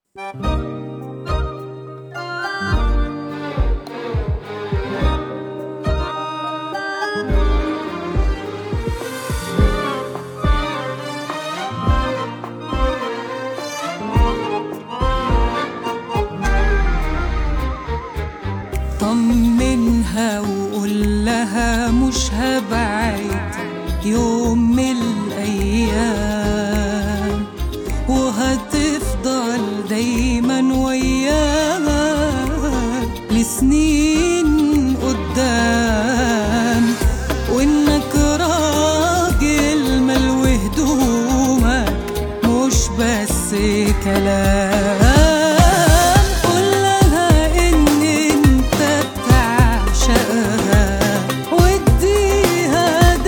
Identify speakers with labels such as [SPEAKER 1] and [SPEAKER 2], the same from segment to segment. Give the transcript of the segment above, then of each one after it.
[SPEAKER 1] طمنها وقول لها مش هبعد يوم من الأيام وهتفضل دايما وياها لسنين قدام وإنك راجل ملو هدومك مش بس كلام قول لها إن أنت بتعشقها واديها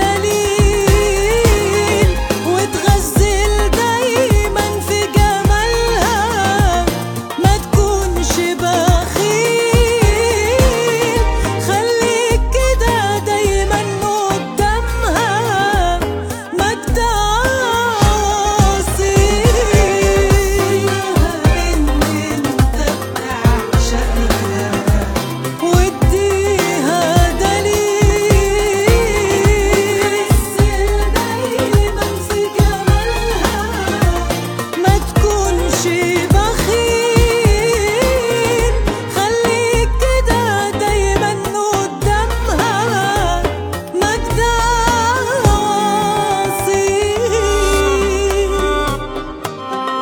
[SPEAKER 1] دليل وتغزل دايما في جمالها ما تكونش بخيل خليك كده دايما قدامها ما تتعصيش ان انت بتعشقها واديها دليل دايما في جمالها ما تكونش بخيل خليك كده دايما قدامها ما تدعصيش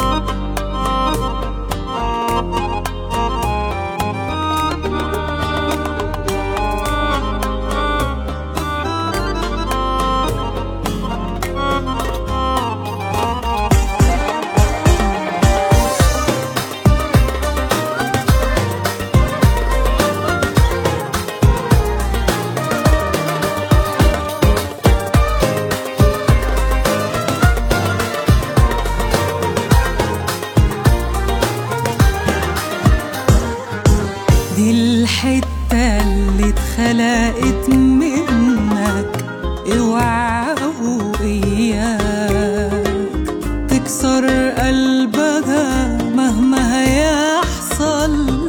[SPEAKER 1] دي الحتة اللي اتخلقت منك اوعى وإياك تكسر قلبها مهما هيحصل